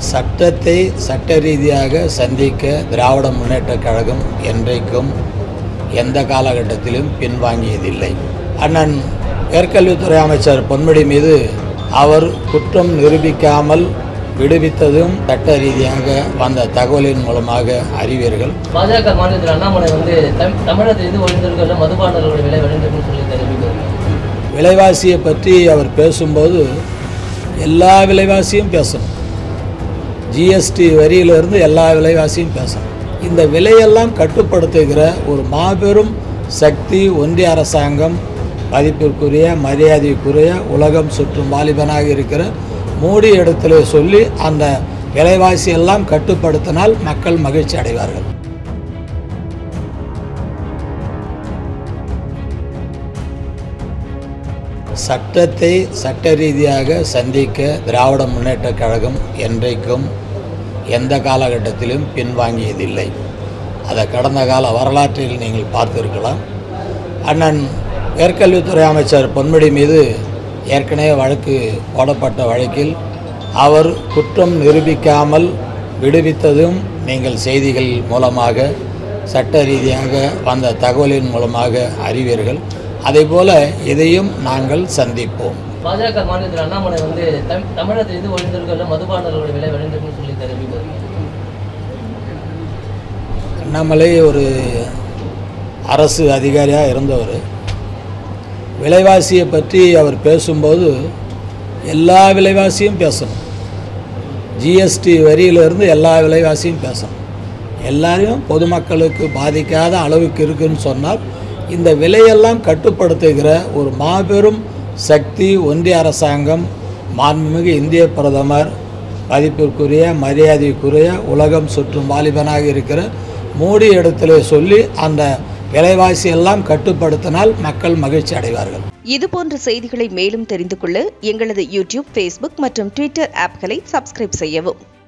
சட்டத்தை சட்ட ரீதியாக சந்திக்க திராவிட முன்னேற்றக் கழகம் என்றைக்கும் எந்த காலகட்டத்திலும் பின்வாங்கியதில்லை அண்ணன் உயர்கல்வித்துறை அமைச்சர் பொன்முடி மீது அவர் குற்றம் நிரூபிக்காமல் விடுவித்ததும் சட்ட ரீதியாக வந்த தகவலின் மூலமாக அறிவீர்கள் பாஜக மாநிலத்தில் அண்ணாமலை வந்து தம்- தமிழகத்தில் இது ஒழிந்திருக்கிற மதுபானங்களோட விலை வழிந்திருக்குன்னு சொல்லி தெரிவிக்கிறார் விலைவாசியை பற்றி அவர் பேசும்போது எல்லா விலைவாசியும் பேசணும் ஜிஎஸ்டி வரியிலிருந்து எல்லா விலைவாசியும் பேசணும் இந்த விலையெல்லாம் கட்டுப்படுத்துகிற ஒரு மாபெரும் சக்தி ஒன்றிய அரசாங்கம் மதிப்பிற்குரிய மரியாதைக்குரிய உலகம் சுற்றும் வாலிபனாக இருக்கிற மோடி இடத்துல சொல்லி அந்த விலைவாசி எல்லாம் கட்டுப்படுத்தினால் மக்கள் மகிழ்ச்சி அடைவார்கள் சட்டத்தை சட்ட ரீதியாக சந்திக்க திராவிட முன்னேற்றக் கழகம் என்றைக்கும் எந்த காலகட்டத்திலும் பின்வாங்கியதில்லை அதை கடந்த கால வரலாற்றில் நீங்கள் பார்த்திருக்கலாம் அண்ணன் உயர்கல்வித்துறை அமைச்சர் பொன்முடி மீது ஏற்கனவே வழக்கு போடப்பட்ட வழக்கில் அவர் குற்றம் நிரூபிக்காமல் விடுவித்ததும் நீங்கள் செய்திகள் மூலமாக சட்ட ரீதியாக வந்த தகவலின் மூலமாக அறிவீர்கள் அதேபோல இதையும் நாங்கள் சந்திப்போம் பாஜக மாநிலத்தில் அண்ணாமலை வந்து தம்- தமிழகத்தில் இது ஒழிந்திருக்கிற மதுபானங்களோட விலை வழிந்திருக்குன்னு சொல்லி தெரிவிக்கிறார் அண்ணாமலை ஒரு அரசு அதிகாரியாக இருந்தவர் விலைவாசியை பற்றி அவர் பேசும்போது எல்லா விலைவாசியும் பேசணும் ஜிஎஸ்டி வரியிலிருந்து எல்லா விலைவாசியும் பேசணும் எல்லாரையும் பொதுமக்களுக்கு பாதிக்காத அளவுக்கு இருக்குன்னு சொன்னால் இந்த விலையெல்லாம் கட்டுப்படுத்துகிற ஒரு மாபெரும் சக்தி ஒன்றிய அரசாங்கம் மாண்புமிகு இந்திய பிரதமர் மதிப்பிற்குரிய மரியாதைக்குரிய உலகம் சுற்றும் வாலிபனாக இருக்கிற மோடி இடத்துல சொல்லி அந்த விலைவாசி எல்லாம் கட்டுப்படுத்தினால் மக்கள் மகிழ்ச்சி அடைவார்கள் இதுபோன்ற செய்திகளை மேலும் தெரிந்து கொள்ள எங்களது யூடியூப் ஃபேஸ்புக் மற்றும் ட்விட்டர் ஆப்களை சப்ஸ்கிரைப் செய்யவும்